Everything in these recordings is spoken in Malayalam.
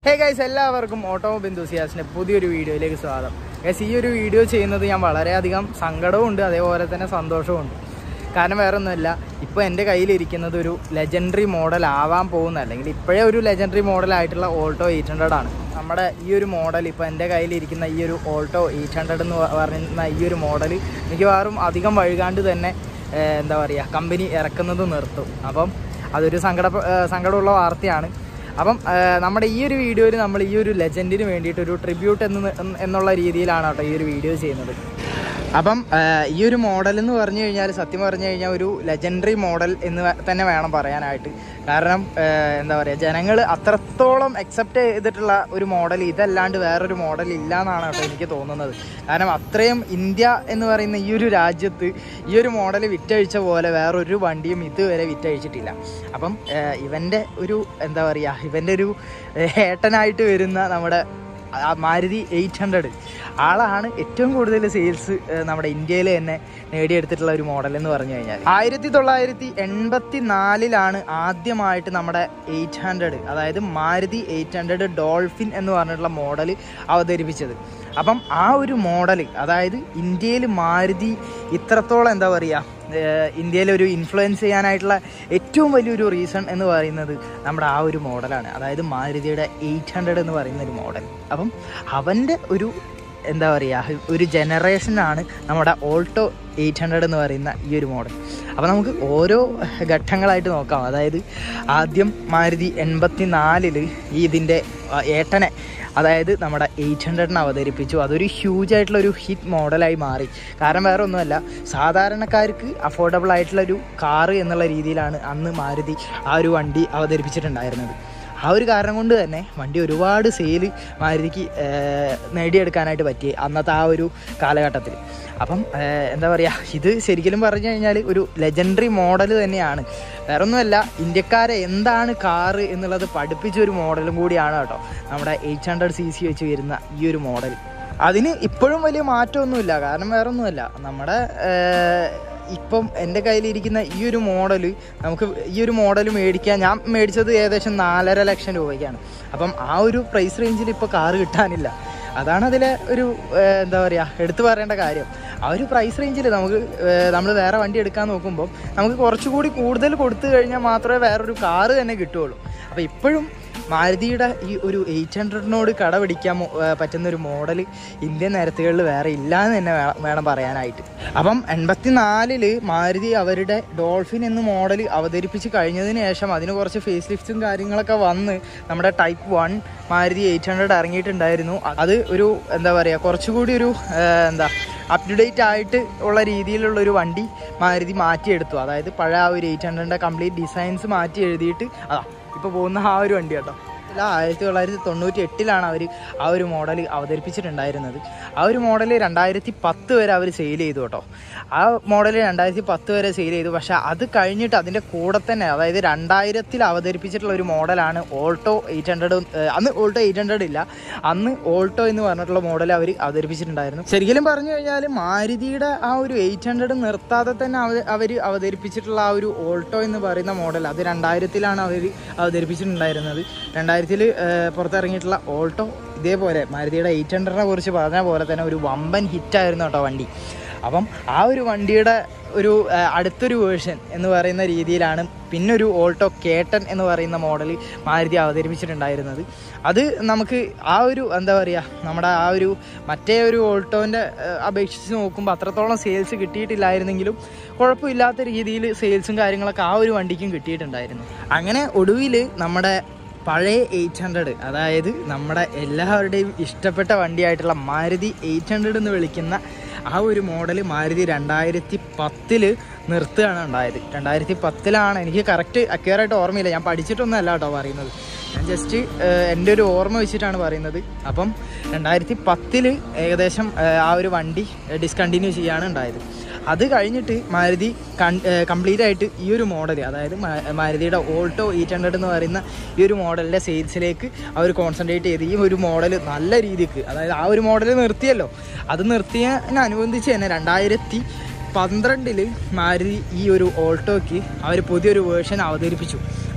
ഹേ ഗൈസ് എല്ലാവർക്കും ഓട്ടോമൊബൈൽ enthusiastsന്റെ പുതിയൊരു വീഡിയോയിലേക്ക് സ്വാഗതം ഗൈസ് ഈ ഒരു വീഡിയോ ചെയ്യുന്നത് ഞാൻ വളരെയധികം സങ്കടവും ഉണ്ട് അതേപോലെ തന്നെ സന്തോഷവും ഉണ്ട് കാരണം വേറെ ഒന്നുമില്ല ഇപ്പോൾ എൻ്റെ കയ്യിലിരിക്കുന്നത് ഒരു ലെജൻഡറി മോഡൽ ആവാൻ പോകുന്ന അല്ലെങ്കിൽ ഇപ്പോഴേ ഒരു ലെജൻഡറി മോഡൽ ആയിട്ടുള്ള ഓൾട്ടോ എയ്റ്റ് ഹൺഡ്രഡ് ആണ് നമ്മുടെ ഈ ഒരു മോഡൽ ഇപ്പോൾ എൻ്റെ കയ്യിലിരിക്കുന്ന ഈ ഒരു ഓൾട്ടോ എയ്റ്റ് ഹൺഡ്രഡ് എന്ന് പ- പറയുന്ന ഈ ഒരു മോഡൽ മിക്കവാറും അധികം വഴുകാണ്ട് തന്നെ ഏഹ്, എന്താ പറയുക കമ്പനി ഇറക്കുന്നത് നിർത്തും അപ്പം അതൊരു സങ്കട ഏഹ്, സങ്കടമുള്ള വാർത്തയാണ് അപ്പം ആ, നമ്മുടെ ഈ ഒരു വീഡിയോയിൽ നമ്മൾ ഈ ഒരു ലെജൻഡിന് വേണ്ടിയിട്ട് ഒരു ട്രിബ്യൂട്ട് എന്ന് എന്നുള്ള രീതിയിലാണ് കേട്ടോ ഈ ഒരു വീഡിയോ ചെയ്യുന്നത് അപ്പം ആ, ഈ ഒരു മോഡൽ എന്ന് പറഞ്ഞു കഴിഞ്ഞാൽ സത്യം പറഞ്ഞു കഴിഞ്ഞാൽ ഒരു ലെജൻഡറി മോഡൽ എന്ന് വേ- തന്നെ വേണം പറയാനായിട്ട് കാരണം ആ, എന്താ പറയുക ജനങ്ങൾ അത്രത്തോളം അക്സെപ്റ്റ് ചെയ്തിട്ടുള്ള ഒരു മോഡൽ ഇതല്ലാണ്ട് വേറൊരു മോഡൽ ഇല്ല എന്നാണ് കേട്ടോ എനിക്ക് തോന്നുന്നത് കാരണം അത്രയും ഇന്ത്യ എന്ന് പറയുന്ന ഈ ഒരു രാജ്യത്ത് ഈ ഒരു മോഡൽ വിറ്റഴിച്ച പോലെ വേറൊരു വണ്ടിയും ഇതുവരെ വിറ്റഴിച്ചിട്ടില്ല അപ്പം ഏഹ്, ഇവൻ്റെ ഒരു എന്താ പറയുക ഇവൻ്റെ ഒരു ഏഹ്, ഏട്ടനായിട്ട് വരുന്ന നമ്മുടെ ആ മാരുതി എയ്റ്റ് ഹൺഡ്രഡ് ആളാണ് ഏറ്റവും കൂടുതൽ സെയിൽസ് നമ്മുടെ ഇന്ത്യയിൽ തന്നെ നേടിയെടുത്തിട്ടുള്ള ഒരു മോഡൽ എന്ന് പറഞ്ഞു കഴിഞ്ഞാൽ ആയിരത്തി തൊള്ളായിരത്തി എൺപത്തി നാലിലാണ് ആദ്യമായിട്ട് നമ്മുടെ എയ്റ്റ് ഹൺഡ്രഡ് അതായത് മാരുതി എയ്റ്റ് ഹൺഡ്രഡ് ഡോൾഫിൻ എന്ന് പറഞ്ഞിട്ടുള്ള മോഡൽ അവതരിപ്പിച്ചത് അപ്പം ആ ഒരു മോഡൽ അതായത് ഇന്ത്യയിൽ മാരുതി ഇത്രത്തോളം എന്താ പറയുക ഇന്ത്യയിൽ ഒരു ഇൻഫ്ലുവൻസ് ചെയ്യാനായിട്ടുള്ള ഏറ്റവും വലിയൊരു റീസൺ എന്ന് പറയുന്നത് നമ്മുടെ ആ ഒരു മോഡലാണ് അതായത് മാരുതിയുടെ എയ്റ്റ് ഹൺഡ്രഡ് എന്ന് പറയുന്ന ഒരു മോഡൽ അപ്പം അവൻ്റെ ഒരു എന്താ പറയുക ഒരു ജനറേഷനാണ് നമ്മുടെ ഓൾട്ടോ എയ്റ്റ് ഹൺഡ്രഡ് എന്ന് പറയുന്ന ഈ ഒരു മോഡൽ അപ്പോൾ നമുക്ക് ഓരോ ഘട്ടങ്ങളായിട്ട് നോക്കാം അതായത് ആദ്യം മാരുതി എൺപത്തി നാലില് ഈ ഇതിൻ്റെ ആ, ഏട്ടനെ അതായത് നമ്മുടെ എയ്റ്റ് ഹൺഡ്രഡിന് അവതരിപ്പിച്ചു അതൊരു ഹ്യൂജ് ആയിട്ടുള്ള ഒരു ഹിറ്റ് മോഡലായി മാറി കാരണം വേറെ ഒന്നുമല്ല സാധാരണക്കാർക്ക് അഫോർഡബിൾ ആയിട്ടുള്ള ഒരു കാറ് എന്നുള്ള രീതിയിലാണ് അന്ന് മാരുതി ആ ഒരു വണ്ടി അവതരിപ്പിച്ചിട്ടുണ്ടായിരുന്നത് ആ ഒരു കാരണം കൊണ്ട് തന്നെ വണ്ടി ഒരുപാട് സെയില് മാരുതിക്ക് ഏർ, നേടിയെടുക്കാനായിട്ട് പറ്റി അന്നത്തെ ആ ഒരു കാലഘട്ടത്തിൽ അപ്പം ഏർ, എന്താ പറയുക ഇത് ശരിക്കും പറഞ്ഞു കഴിഞ്ഞാൽ ഒരു ലെജൻഡറി മോഡൽ തന്നെയാണ് വേറെ ഒന്നുമല്ല ഇന്ത്യക്കാരെ എന്താണ് കാറ് എന്നുള്ളത് പഠിപ്പിച്ച ഒരു മോഡലും കൂടിയാണ് കേട്ടോ നമ്മുടെ എയ്റ്റ് ഹൺഡ്രഡ് സി സി വെച്ച് വരുന്ന ഈ ഒരു മോഡൽ അതിന് ഇപ്പോഴും വലിയ മാറ്റമൊന്നുമില്ല കാരണം വേറെ ഒന്നുമല്ല നമ്മുടെ ഏർ, ഇപ്പം എൻ്റെ കയ്യിലിരിക്കുന്ന ഈ ഒരു മോഡൽ നമുക്ക് ഈ ഒരു മോഡൽ മേടിക്കാൻ ഞാൻ മേടിച്ചത് ഏകദേശം നാലര ലക്ഷം രൂപയ്ക്കാണ് അപ്പം ആ ഒരു പ്രൈസ് റേഞ്ചിൽ ഇപ്പോൾ കാറ് കിട്ടാനില്ല അതാണ് അതിലെ ഒരു ഏർ, എന്താ പറയുക എടുത്തു പറയേണ്ട കാര്യം ആ ഒരു പ്രൈസ് റേഞ്ചിൽ നമുക്ക് നമ്മൾ വേറെ വണ്ടി എടുക്കാൻ നോക്കുമ്പോൾ നമുക്ക് കുറച്ചുകൂടി കൂടുതൽ കൊടുത്തു കഴിഞ്ഞാൽ മാത്രമേ വേറൊരു കാറ് തന്നെ കിട്ടുകയുള്ളൂ അപ്പോൾ ഇപ്പോഴും മാരുതിയുടെ ഈ ഒരു എയ്റ്റ് ഹൺഡ്രഡിനോട് കട പിടിക്കാൻ മോ- ഏർ പറ്റുന്ന ഒരു മോഡൽ ഇന്ത്യൻ നിരത്തുകളിൽ വേറെ ഇല്ല എന്ന് തന്നെ വേ- വേണം പറയാനായിട്ട് അപ്പം എൺപത്തി നാലില് മാരുതി അവരുടെ ഡോൾഫിൻ എന്ന മോഡൽ അവതരിപ്പിച്ച് കഴിഞ്ഞതിന് ശേഷം അതിന് കുറച്ച് ഫേസ് ലിഫ്റ്റും കാര്യങ്ങളൊക്കെ വന്ന് നമ്മുടെ type one Maruti eight hundred ഇറങ്ങിയിട്ടുണ്ടായിരുന്നു അത് ഒരു എന്താ പറയുക കുറച്ചുകൂടി ഒരു ഏർ, എന്താ അപ് ടു ഡേറ്റ് ആയിട്ട് ഉള്ള രീതിയിലുള്ള ഒരു വണ്ടി മാരുതി മാറ്റിയെടുത്തു അതായത് പഴയ ആ ഒരു എയ്റ്റ് ഹൺഡ്രഡിൻ്റെ കംപ്ലീറ്റ് ഡിസൈൻസ് മാറ്റി എഴുതിയിട്ട് അതാ ഇപ്പോൾ പോകുന്ന ആ ഒരു വണ്ടി കേട്ടോ ഇല്ല ആയിരത്തി തൊള്ളായിരത്തി തൊണ്ണൂറ്റി എട്ടിലാണ് അവർ ആ ഒരു മോഡൽ അവതരിപ്പിച്ചിട്ടുണ്ടായിരുന്നത് ആ ഒരു മോഡൽ രണ്ടായിരത്തി പത്ത് വരെ അവർ സെയിൽ ചെയ്തു കേട്ടോ ആ മോഡൽ രണ്ടായിരത്തി പത്ത് വരെ സെയിൽ ചെയ്തു പക്ഷെ അത് കഴിഞ്ഞിട്ട് അതിൻ്റെ കൂടെ തന്നെ അതായത് രണ്ടായിരത്തിൽ അവതരിപ്പിച്ചിട്ടുള്ള ഒരു മോഡലാണ് ഓൾട്ടോ എയ്റ്റ് ഹൺഡ്രഡ് അന്ന് ഓൾട്ടോ എയ്റ്റ് ഹൺഡ്രഡ് ഇല്ല അന്ന് ഓൾട്ടോ എന്ന് പറഞ്ഞിട്ടുള്ള മോഡൽ അവർ അവതരിപ്പിച്ചിട്ടുണ്ടായിരുന്നു ശരിക്കും പറഞ്ഞു കഴിഞ്ഞാൽ മാരുതിയുടെ ആ ഒരു എയ്റ്റ് ഹൺഡ്രഡ് നിർത്താതെ തന്നെ അവർ അവർ അവതരിപ്പിച്ചിട്ടുള്ള ആ ഒരു ഓൾട്ടോ എന്ന് പറയുന്ന മോഡൽ അത് രണ്ടായിരത്തിലാണ് അവർ അവതരിപ്പിച്ചിട്ടുണ്ടായിരുന്നത് രണ്ടായിരത്തിൽ പുറത്തിറങ്ങിയിട്ടുള്ള ഓൾട്ടോ ഇതേപോലെ മാരുതിയുടെ എയ്റ്റ് ഹൺഡ്രഡിനെ കുറിച്ച് പറഞ്ഞ പോലെ തന്നെ ഒരു വമ്പൻ ഹിറ്റായിരുന്നു കേട്ടോ വണ്ടി അപ്പം ആ ഒരു വണ്ടിയുടെ ഒരു ആ, അടുത്തൊരു വേർഷൻ എന്ന് പറയുന്ന രീതിയിലാണ് പിന്നൊരു ഓൾട്ടോ കേട്ടൻ എന്ന് പറയുന്ന മോഡൽ മാരുതി അവതരിപ്പിച്ചിട്ടുണ്ടായിരുന്നത് അത് നമുക്ക് ആ ഒരു എന്താ പറയുക നമ്മുടെ ആ ഒരു മറ്റേ ഒരു ഓൾട്ടോൻ്റെ അപേക്ഷിച്ച് നോക്കുമ്പോൾ അത്രത്തോളം സെയിൽസ് കിട്ടിയിട്ടില്ലായിരുന്നെങ്കിലും കുഴപ്പമില്ലാത്ത രീതിയിൽ സെയിൽസും കാര്യങ്ങളൊക്കെ ആ ഒരു വണ്ടിക്കും കിട്ടിയിട്ടുണ്ടായിരുന്നു അങ്ങനെ ഒടുവിൽ നമ്മുടെ പഴയ എയ്റ്റ് ഹൺഡ്രഡ് അതായത് നമ്മുടെ എല്ലാവരുടെയും ഇഷ്ടപ്പെട്ട വണ്ടിയായിട്ടുള്ള മാരുതി എയ്റ്റ് ഹൺഡ്രഡ് എന്ന് വിളിക്കുന്ന ആ ഒരു മോഡൽ മാരുതി രണ്ടായിരത്തി പത്തില് നിർത്തുകയാണ് ഉണ്ടായത് രണ്ടായിരത്തി പത്തിലാണ് എനിക്ക് കറക്റ്റ് അക്യൂറായിട്ട് ഓർമ്മയില്ല ഞാൻ പഠിച്ചിട്ടൊന്നും അല്ല കേട്ടോ പറയുന്നത് ഞാൻ ജസ്റ്റ് എൻ്റെ ഒരു ഓർമ്മ വെച്ചിട്ടാണ് പറയുന്നത് അപ്പം രണ്ടായിരത്തി പത്തില് ഏകദേശം ഏഹ്, ആ ഒരു വണ്ടി ഡിസ്കണ്ടിന്യൂ ചെയ്യാണ് ഉണ്ടായത് അത് കഴിഞ്ഞിട്ട് മാരുതി കംപ്ലീറ്റ് ആയിട്ട് ഈ ഒരു മോഡൽ അതായത് മാ- മാരുതിയുടെ ഓൾട്ടോ എയ്റ്റ് ഹൺഡ്രഡ് എന്ന് പറയുന്ന ഈ ഒരു മോഡലിൻ്റെ സെയിൽസിലേക്ക് അവർ കോൺസെൻട്രേറ്റ് ചെയ്ത് ഈ ഒരു മോഡൽ നല്ല രീതിക്ക് അതായത് ആ ഒരു മോഡൽ നിർത്തിയല്ലോ അത് നിർത്തിയതിനനുബന്ധിച്ച് തന്നെ രണ്ടായിരത്തി പന്ത്രണ്ടിൽ മാരുതി ഈ ഒരു ഓൾട്ടോയ്ക്ക് അവർ പുതിയൊരു വേർഷൻ അവതരിപ്പിച്ചു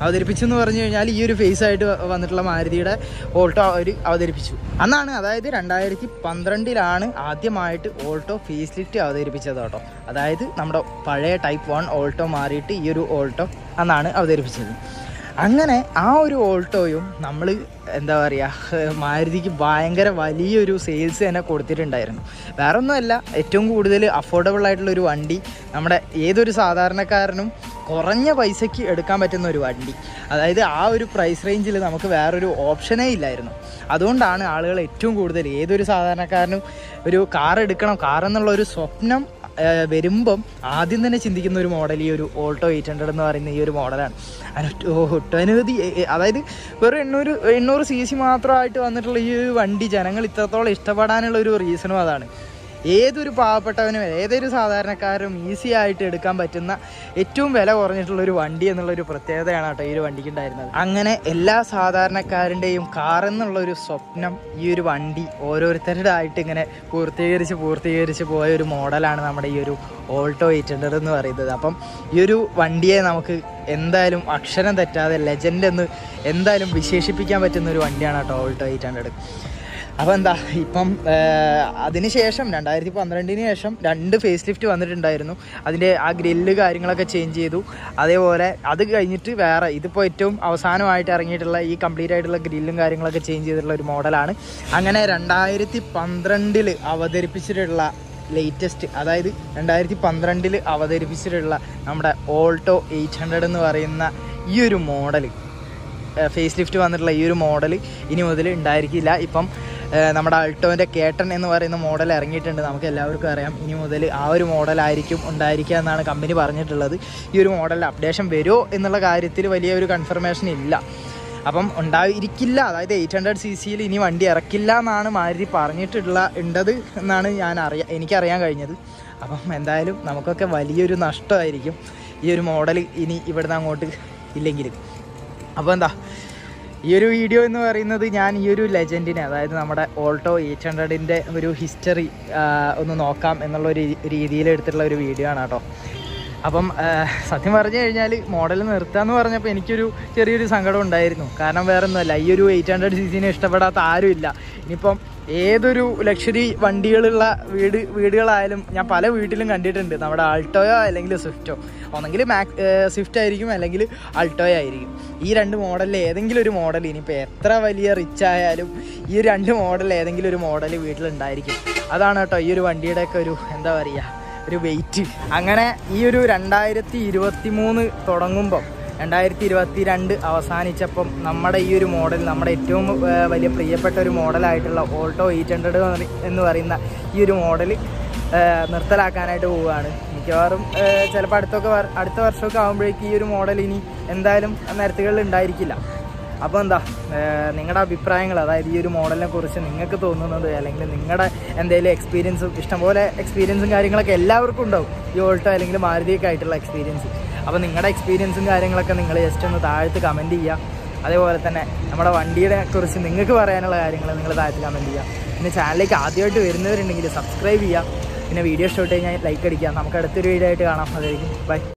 അവതരിപ്പിച്ചു എന്ന് പറഞ്ഞു കഴിഞ്ഞാൽ ഈ ഒരു ഫേസ് ആയിട്ട് വ- വന്നിട്ടുള്ള മാരുതിയുടെ ഓൾട്ടോ അവർ അവതരിപ്പിച്ചു അന്നാണ് അതായത് രണ്ടായിരത്തി പന്ത്രണ്ടിലാണ് ആദ്യമായിട്ട് ഓൾട്ടോ ഫേസ് ലിഫ്റ്റ് അവതരിപ്പിച്ചത് കേട്ടോ അതായത് നമ്മുടെ പഴയ ടൈപ്പ് വൺ ഓൾട്ടോ മാറിയിട്ട് ഈ ഒരു ഓൾട്ടോ അന്നാണ് അവതരിപ്പിച്ചത് അങ്ങനെ ആ ഒരു ഓൾട്ടോയും നമ്മൾ എന്താ പറയുക മാരുതിക്ക് ഭയങ്കര വലിയൊരു സെയിൽസ് തന്നെ കൊടുത്തിട്ടുണ്ടായിരുന്നു വേറെ ഒന്നുമല്ല ഏറ്റവും കൂടുതൽ അഫോർഡബിൾ ആയിട്ടുള്ള ഒരു വണ്ടി നമ്മുടെ ഏതൊരു സാധാരണക്കാരനും കുറഞ്ഞ പൈസയ്ക്ക് എടുക്കാൻ പറ്റുന്ന ഒരു വണ്ടി അതായത് ആ ഒരു പ്രൈസ് റേഞ്ചിൽ നമുക്ക് വേറൊരു ഓപ്ഷനേ ഇല്ലായിരുന്നു അതുകൊണ്ടാണ് ആളുകൾ ഏറ്റവും കൂടുതൽ ഏതൊരു സാധാരണക്കാരനും ഒരു കാർ എടുക്കണം കാർ എന്നുള്ള ഒരു സ്വപ്നം ഏഹ് വരുമ്പം ആദ്യം തന്നെ ചിന്തിക്കുന്ന ഒരു മോഡൽ ഈ ഒരു ഓൾട്ടോ എയ്റ്റ് ഹൺഡ്രഡ് എന്ന് പറയുന്ന ഈ ഒരു മോഡലാണ് അതിന് ഒട്ട- ഒട്ടനവധി എ- എ- അതായത് വെറും എണ്ണൂറ് എണ്ണൂറ് സി സി മാത്രമായിട്ട് വന്നിട്ടുള്ള ഈ ഒരു വണ്ടി ജനങ്ങൾ ഇത്രത്തോളം ഇഷ്ടപ്പെടാനുള്ള ഒരു റീസണും അതാണ് ഏതൊരു പാവപ്പെട്ടവനും ഏതൊരു സാധാരണക്കാരും ഈസി ആയിട്ട് എടുക്കാൻ പറ്റുന്ന ഏറ്റവും വില കുറഞ്ഞിട്ടുള്ള ഒരു വണ്ടി എന്നുള്ള ഒരു പ്രത്യേകതയാണ് കേട്ടോ ഈ ഒരു വണ്ടിക്ക് ഉണ്ടായിരുന്നത് അങ്ങനെ എല്ലാ സാധാരണക്കാരൻ്റെയും കാർ എന്നുള്ള ഒരു സ്വപ്നം ഈ ഒരു വണ്ടി ഓരോരുത്തരുടെ ആയിട്ട് ഇങ്ങനെ പൂർത്തീകരിച്ച് പൂർത്തീകരിച്ച് പോയ ഒരു മോഡലാണ് നമ്മുടെ ഈ ഒരു ഓൾട്ടോ എയ്റ്റ് ഹൺഡ്രഡ് എന്ന് പറയുന്നത് അപ്പം ഈ ഒരു വണ്ടിയെ നമുക്ക് എന്തായാലും അക്ഷരം തെറ്റാതെ ലെജൻഡ് എന്ന് എന്തായാലും വിശേഷിപ്പിക്കാൻ പറ്റുന്ന ഒരു വണ്ടിയാണ് കേട്ടോ ഓൾട്ടോ എയ്റ്റ് ഹൺഡ്രഡ് അപ്പോൾ എന്താ ഇപ്പം അതിന് ശേഷം രണ്ടായിരത്തി പന്ത്രണ്ടിന് ശേഷം രണ്ട് ഫേസ് ലിഫ്റ്റ് വന്നിട്ടുണ്ടായിരുന്നു അതിൻ്റെ ആ ഗ്രില്ല് കാര്യങ്ങളൊക്കെ ചേഞ്ച് ചെയ്തു അതേപോലെ അത് കഴിഞ്ഞിട്ട് വേറെ ഇതിപ്പോൾ ഏറ്റവും അവസാനമായിട്ട് ഇറങ്ങിയിട്ടുള്ള ഈ കംപ്ലീറ്റ് ആയിട്ടുള്ള ഗ്രില്ലും കാര്യങ്ങളൊക്കെ ചേഞ്ച് ചെയ്തിട്ടുള്ള ഒരു മോഡലാണ് അങ്ങനെ രണ്ടായിരത്തി പന്ത്രണ്ടിൽ അവതരിപ്പിച്ചിട്ടുള്ള ലേറ്റസ്റ്റ് അതായത് രണ്ടായിരത്തി പന്ത്രണ്ടിൽ അവതരിപ്പിച്ചിട്ടുള്ള നമ്മുടെ ഓൾട്ടോ എയ്റ്റ് ഹൺഡ്രഡ് എന്ന് പറയുന്ന ഈ ഒരു മോഡൽ ഫേസ് ലിഫ്റ്റ് വന്നിട്ടുള്ള ഈ ഒരു മോഡൽ ഇനി മുതൽ ഉണ്ടായിരിക്കില്ല ഇപ്പം ഏഹ് നമ്മുടെ അൾട്ടോൻ്റെ കേട്ടൺ എന്ന് പറയുന്ന മോഡൽ ഇറങ്ങിയിട്ടുണ്ട് നമുക്ക് എല്ലാവർക്കും അറിയാം ഇനി മുതൽ ആ ഒരു മോഡലായിരിക്കും ഉണ്ടായിരിക്കുക എന്നാണ് കമ്പനി പറഞ്ഞിട്ടുള്ളത് ഈ ഒരു മോഡലിൽ അപ്ഡേഷൻ വരുമോ എന്നുള്ള കാര്യത്തിൽ വലിയ ഒരു കൺഫർമേഷൻ ഇല്ല അപ്പം ഉണ്ടായിരിക്കില്ല അതായത് എയ്റ്റ് ഹൺഡ്രഡ് സി സിയിൽ ഇനി വണ്ടി ഇറക്കില്ല എന്നാണ് മാരുതി പറഞ്ഞിട്ടുള്ള ഉണ്ടത് എന്നാണ് ഞാൻ അറിയാം എനിക്കറിയാൻ കഴിഞ്ഞത് അപ്പം എന്തായാലും നമുക്കൊക്കെ വലിയൊരു നഷ്ടമായിരിക്കും ഈ ഒരു മോഡൽ ഇനി ഇവിടുന്ന് അങ്ങോട്ട് ഇല്ലെങ്കിൽ അപ്പോൾ എന്താ ഈ ഒരു വീഡിയോ എന്ന് പറയുന്നത് ഞാൻ ഈ ഒരു ലെജൻഡിനെ അതായത് നമ്മുടെ ഓൾട്ടോ എയ്റ്റ് ഹൺഡ്രഡിൻ്റെ ഒരു ഹിസ്റ്ററി ഒന്ന് നോക്കാം എന്നുള്ള ഒരു രീതിയിൽ എടുത്തിട്ടുള്ള ഒരു വീഡിയോ ആണ് കേട്ടോ അപ്പം ആ, സത്യം പറഞ്ഞു കഴിഞ്ഞാൽ മോഡൽ നിർത്താന്ന് പറഞ്ഞപ്പോൾ എനിക്കൊരു ചെറിയൊരു സങ്കടം ഉണ്ടായിരുന്നു കാരണം വേറെ ഒന്നുമല്ല ഈ ഒരു എയ്റ്റ് ഹൺഡ്രഡ് സി സിനെ ഇഷ്ടപ്പെടാത്ത ആരുമില്ല ഇനിയിപ്പം ഏതൊരു ലക്ഷറി വണ്ടികളുള്ള വീട് വീടുകളായാലും ഞാൻ പല വീട്ടിലും കണ്ടിട്ടുണ്ട് നമ്മുടെ ആൾട്ടോയോ അല്ലെങ്കിൽ സ്വിഫ്റ്റോ ഒന്നെങ്കിൽ മാക് സ്വിഫ്റ്റ് ആയിരിക്കും അല്ലെങ്കിൽ ആൾട്ടോയോ ആയിരിക്കും ഈ രണ്ട് മോഡലിൽ ഏതെങ്കിലും ഒരു മോഡൽ ഇനിയിപ്പോൾ എത്ര വലിയ റിച്ച് ആയാലും ഈ രണ്ട് മോഡൽ ഏതെങ്കിലും ഒരു മോഡൽ വീട്ടിലുണ്ടായിരിക്കും അതാണ് കേട്ടോ ഈ ഒരു വണ്ടിയുടെയൊക്കെ ഒരു എന്താ പറയുക ഒരു വെയിറ്റ് അങ്ങനെ ഈ ഒരു രണ്ടായിരത്തി ഇരുപത്തി മൂന്ന് തുടങ്ങുമ്പം രണ്ടായിരത്തി ഇരുപത്തി രണ്ട് അവസാനിച്ചപ്പം നമ്മുടെ ഈ ഒരു മോഡൽ നമ്മുടെ ഏറ്റവും ആ, വലിയ പ്രിയപ്പെട്ട ഒരു മോഡലായിട്ടുള്ള ഓൾട്ടോ എയ്റ്റ് ഹൺഡ്രഡ് എന്ന് പറയുന്ന ഈ ഒരു മോഡൽ നിർത്തലാക്കാനായിട്ട് പോവുകയാണ് മിക്കവാറും ചിലപ്പോൾ അടുത്തൊക്കെ വർ- അടുത്ത വർഷമൊക്കെ ആകുമ്പോഴേക്കും ഈ ഒരു മോഡൽ ഇനി എന്തായാലും നിരത്തുകളിൽ ഉണ്ടായിരിക്കില്ല അപ്പോൾ എന്താ നിങ്ങളുടെ അഭിപ്രായങ്ങൾ അതായത് ഈ ഒരു മോഡലിനെ കുറിച്ച് നിങ്ങൾക്ക് തോന്നുന്നത് അല്ലെങ്കിൽ നിങ്ങളുടെ എന്തെങ്കിലും എക്സ്പീരിയൻസും ഇഷ്ടംപോലെ എക്സ്പീരിയൻസും കാര്യങ്ങളൊക്കെ എല്ലാവർക്കും ഉണ്ടാവും ഈ ഓൾട്ടോ അല്ലെങ്കിൽ മാരുതിയൊക്കെ ആയിട്ടുള്ള എക്സ്പീരിയൻസ് അപ്പോൾ നിങ്ങളുടെ എക്സ്പീരിയൻസും കാര്യങ്ങളൊക്കെ നിങ്ങൾ ജസ്റ്റ് ഒന്ന് താഴത്ത് കമൻറ്റ് ചെയ്യുക അതേപോലെ തന്നെ നമ്മുടെ വണ്ടിയുടെ കുറിച്ച് നിങ്ങൾക്ക് പറയാനുള്ള കാര്യങ്ങൾ നിങ്ങൾ താഴത്ത് കമൻറ്റ് ചെയ്യുക പിന്നെ ചാനലിലേക്ക് ആദ്യമായിട്ട് വരുന്നവരുണ്ടെങ്കിൽ സബ്സ്ക്രൈബ് ചെയ്യുക പിന്നെ വീഡിയോ ഇഷ്ടപ്പെട്ട് കഴിഞ്ഞാൽ ലൈക്ക് അടിക്കുക നമുക്ക് അടുത്തൊരു വീഡിയോ ആയിട്ട് കാണാം അതായിരിക്കും ബൈ